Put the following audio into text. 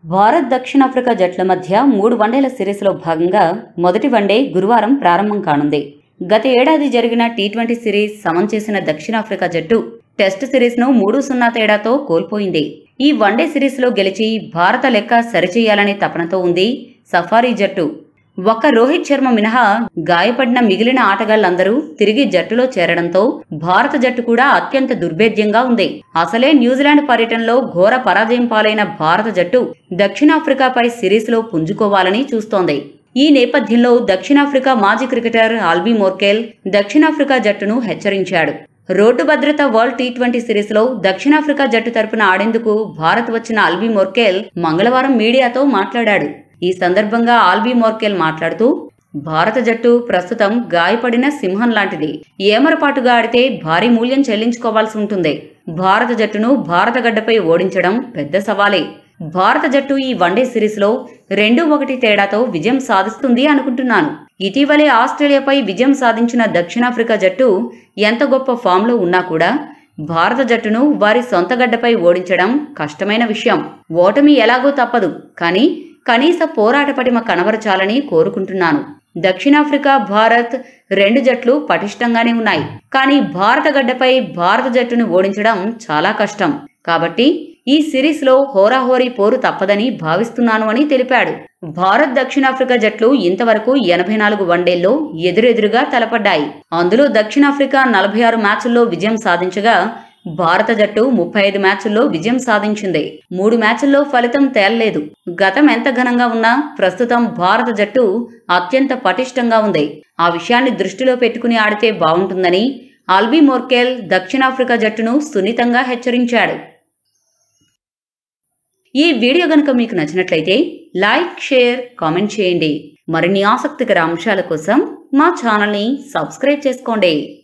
భారత్ దక్షిణాఫ్రికా జట్ల మధ్య మూడు వన్డేల సిరీస్లో భాగంగా మొదటి వన్డే గురువారం ప్రారంభం కానుంది గత ఏడాది జరిగిన టీ ట్వంటీ సిరీస్ సమం చేసిన దక్షిణాఫ్రికా జట్టు టెస్ట్ సిరీస్ను మూడు సున్నా తేడాతో కోల్పోయింది ఈ వన్డే సిరీస్లో గెలిచి భారత లెక్క సరిచేయాలనే తపనతో ఉంది సఫారీ జట్టు ఒక్క రోహిత్ శర్మ మినహా గాయపడిన మిగిలిన ఆటగాళ్లందరూ తిరిగి జట్టులో చేరడంతో భారత జట్టు కూడా అత్యంత దుర్భేద్యంగా ఉంది అసలే న్యూజిలాండ్ పర్యటనలో ఘోర పరాజయం పాలైన భారత జట్టు దక్షిణాఫ్రికాపై సిరీస్లో పుంజుకోవాలని చూస్తోంది ఈ నేపథ్యంలో దక్షిణాఫ్రికా మాజీ క్రికెటర్ ఆల్బీ మోర్కెల్ దక్షిణాఫ్రికా జట్టును హెచ్చరించాడు రోడ్డు భద్రత వరల్డ్ టీ ట్వంటీ సిరీస్లో దక్షిణాఫ్రికా జట్టు తరపున ఆడేందుకు భారత్ వచ్చిన ఆల్బీ మోర్కెల్ మంగళవారం మీడియాతో మాట్లాడాడు ఈ సందర్భంగా ఆల్బీ మోర్కెల్ మాట్లాడుతూ భారత జట్టు ప్రస్తుతం గాయపడిన సింహం లాంటిది ఏమరపాటుగా ఆడితే భారీ మూల్యం చెల్లించుకోవాల్సి ఉంటుంది భారత జట్టును భారత గడ్డపై ఓడించడం పెద్ద సవాలే భారత జట్టు ఈ వన్డే సిరీస్లో రెండు ఒకటి తేడాతో విజయం సాధిస్తుంది అనుకుంటున్నాను ఇటీవలే ఆస్ట్రేలియాపై విజయం సాధించిన దక్షిణాఫ్రికా జట్టు ఎంత గొప్ప ఫామ్లో ఉన్నా కూడా భారత జట్టును వారి సొంత గడ్డపై ఓడించడం కష్టమైన విషయం ఓటమి ఎలాగో తప్పదు కానీ కనీస పోరాట పటిమ కనబరచాలని కోరుకుంటున్నాను దక్షిణాఫ్రికా భారత్ రెండు జట్లు పటిష్టంగానే ఉన్నాయి కానీ భారత గడ్డపై భారత జట్టును ఓడించడం చాలా కష్టం కాబట్టి ఈ సిరీస్లో హోరాహోరీ పోరు తప్పదని భావిస్తున్నాను అని తెలిపాడు భారత్ దక్షిణాఫ్రికా జట్లు ఇంతవరకు ఎనభై నాలుగు వన్డేల్లో ఎదురెదురుగా తలపడ్డాయి అందులో దక్షిణాఫ్రికా నలభై ఆరు మ్యాచ్ల్లో విజయం సాధించగా భారత జట్టు ముప్పై ఐదు మ్యాచ్ల్లో విజయం సాధించింది మూడు మ్యాచ్ల్లో ఫలితం తేలలేదు గతం ఎంత ఘనంగా ఉన్నా ప్రస్తుతం భారత జట్టు అత్యంత పటిష్టంగా ఉంది ఆ విషయాన్ని దృష్టిలో పెట్టుకుని ఆడితే బాగుంటుందని ఆల్బీ మోర్కెల్ దక్షిణాఫ్రికా జట్టును సున్నితంగా హెచ్చరించాడు ఈ వీడియో గనుక మీకు నచ్చినట్లయితే లైక్ షేర్ కామెంట్ చేయండి మరిన్ని ఆసక్తికర అంశాల కోసం మా ఛానల్ని సబ్స్క్రైబ్ చేసుకోండి